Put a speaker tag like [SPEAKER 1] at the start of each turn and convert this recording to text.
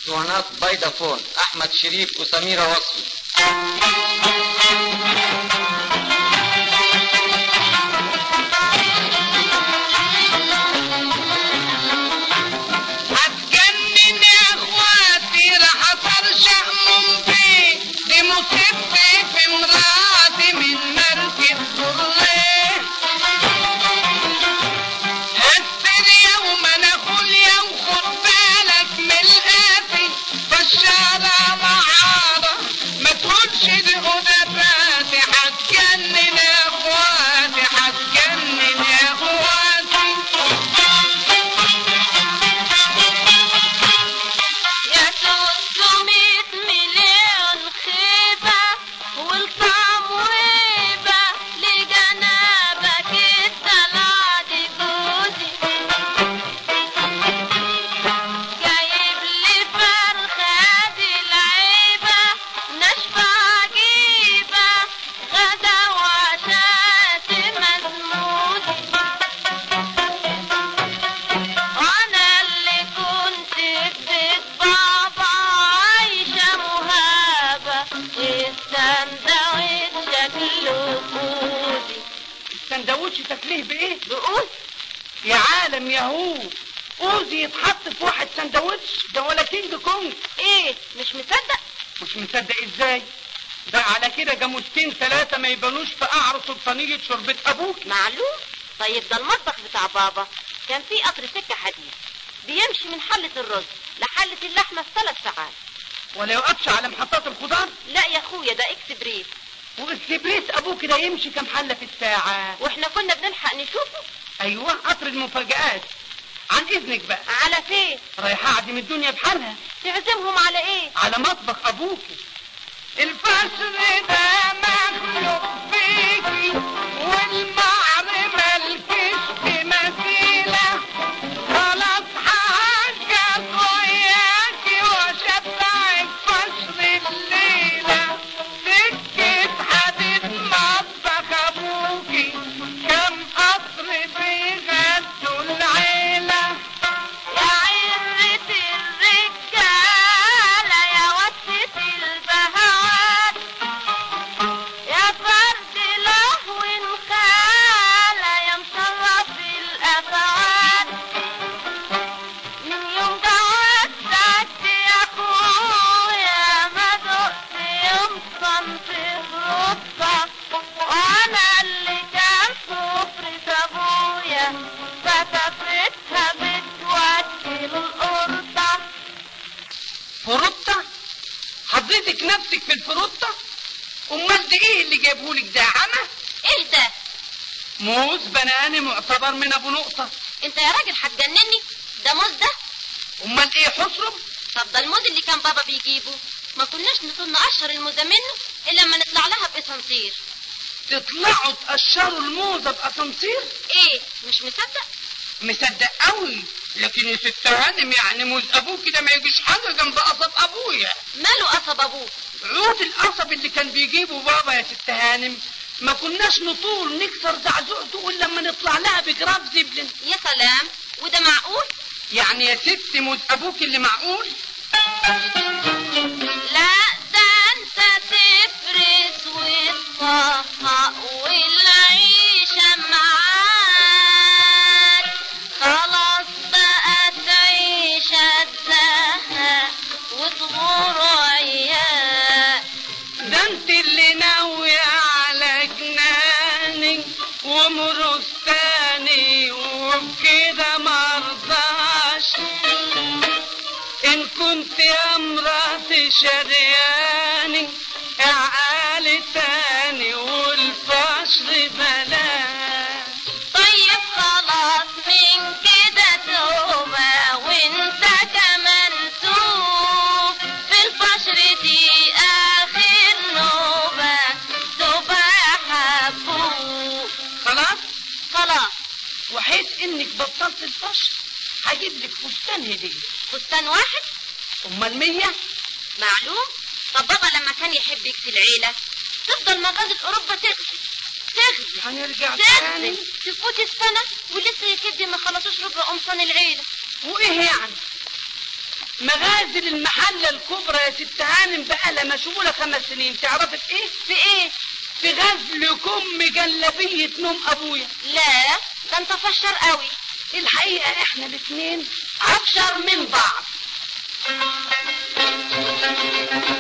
[SPEAKER 1] اسطوانات فودافون احمد شريف وسميرة وصفي
[SPEAKER 2] هتجنن يا اخواتي راح اترشح ممكن دي مصيبتي في مراتي من مركب برلين الدنيا وما ناكل يا وخد بالك من القاتل بشارة معارة ما تقولش دي غداتي هتجنن يا اخواتي هتجنن يا اخواتي
[SPEAKER 3] يا 300 مليون خيبة والطعم وهبة لجنابك الطلع دي جوزي جايب لي فرخة دي العيبة ناشفة عجيبة غدا وعشاء مزمودي وانا اللي كنت في بيت بابا عايشة مهابة والسندوتش شكله كودي
[SPEAKER 2] السندوتش تكليه بايه
[SPEAKER 3] بقول
[SPEAKER 2] يا عالم ياهو اوزي يتحط في واحد سندوتش ده ولا كينج كونج
[SPEAKER 3] ايه مش مصدق
[SPEAKER 2] مش مصدق ازاي ده على كده جاموستين ثلاثة ما يبانوش في قعر سلطانية شربة ابوك
[SPEAKER 3] معلوم طيب ده المطبخ بتاع بابا كان فيه قطر سكة حديد بيمشي من حلة الرز لحلة اللحمة في ثلاث ساعات
[SPEAKER 2] ولا يوقفش على محطات الخضار
[SPEAKER 3] لا يا اخويا ده اكسبريس
[SPEAKER 2] واكسبريس ابوك ده يمشي كام حلة في الساعة
[SPEAKER 3] واحنا كنا بنلحق نشوفه
[SPEAKER 2] ايوه قطر المفاجآت عن اذنك بقى
[SPEAKER 3] على فين
[SPEAKER 2] رايحة اعدم الدنيا بحالها
[SPEAKER 3] تعزمهم على ايه
[SPEAKER 2] على مطبخ ابوك الفصل ده مخلوق فيكي والمعر ملكش بمثيلة خلاص حاجة وياكي وشبعك فصل الليلة سكة حديد مطبخ ابوكي كم قطر بيغدوا العيلة
[SPEAKER 3] يا عرة الرجالة يا وسط البهوات يا فرد لهو خالة يا مشرف الأفعال من يوم جوازك يا أخويا ما دقت يوم صنف غربتك وأنا اللي كان سفرة أبويا فتفتها بتودي القرطة
[SPEAKER 2] فروتة حضرتك نفسك في الفروتة امال دي ايه اللي جايبهولك ده عمى
[SPEAKER 3] ايه ده
[SPEAKER 2] موز بناني معتبر من ابو نقطة
[SPEAKER 3] انت يا راجل هتجنني ده موز ده
[SPEAKER 2] امال ايه حصرم
[SPEAKER 3] طب ده الموز اللي كان بابا بيجيبه ما كناش نكون نقشر الموزة منه الا لما نطلع لها باسانسير
[SPEAKER 2] تطلعوا تقشروا الموزة باسانسير
[SPEAKER 3] ايه مش مصدق
[SPEAKER 2] مصدق قوي لكن يا ست هانم يعني موز ابوك كده ما يجيش حاجة جنب قصب ابويا
[SPEAKER 3] ماله قصب ابوه
[SPEAKER 2] عود القصب اللي كان بيجيبه بابا يا ست هانم ما كناش نطول نكسر زعزوعته الا لما نطلع لها بجراف زبلن
[SPEAKER 3] يا سلام وده معقول
[SPEAKER 2] يعني يا ست موز ابوك اللي معقول
[SPEAKER 3] لا ده انت تفرس وتصفق والعيشة معاك خلاص بقى تعيش الزهق وتغور عياك
[SPEAKER 2] ده انت اللي ناوي على جناني ومرستاني وبكده مرضاش ان كنت يا مراتي شرياني اعقالي تاني والفشر بلاش
[SPEAKER 3] طيب خلاص من كده توبة وانت كمان توب في الفشر دي اخر نوبة توبة يا حبوب
[SPEAKER 2] خلاص
[SPEAKER 3] خلاص
[SPEAKER 2] وحيث انك بطلت الفشر هجيب لك فستان هديه
[SPEAKER 3] فستان واحد
[SPEAKER 2] امال مية
[SPEAKER 3] معلوم طب بابا لما كان يحب يكسي العيلة تفضل مجازة اوروبا تغزي تغزي
[SPEAKER 2] هنرجع
[SPEAKER 3] تغزي
[SPEAKER 2] تاني
[SPEAKER 3] تفوت السنة ولسه يا كدي ما خلصوش ربع قمصان العيلة
[SPEAKER 2] وايه يعني مغازل المحلة الكبرى يا ست هانم بقالها مشغولة خمس سنين تعرفي في ايه؟
[SPEAKER 3] في ايه
[SPEAKER 2] في غزل كم جلبية نوم ابويا
[SPEAKER 3] لا ده انت فشر قوي
[SPEAKER 2] الحقيقة احنا الاتنين ابشر من بعض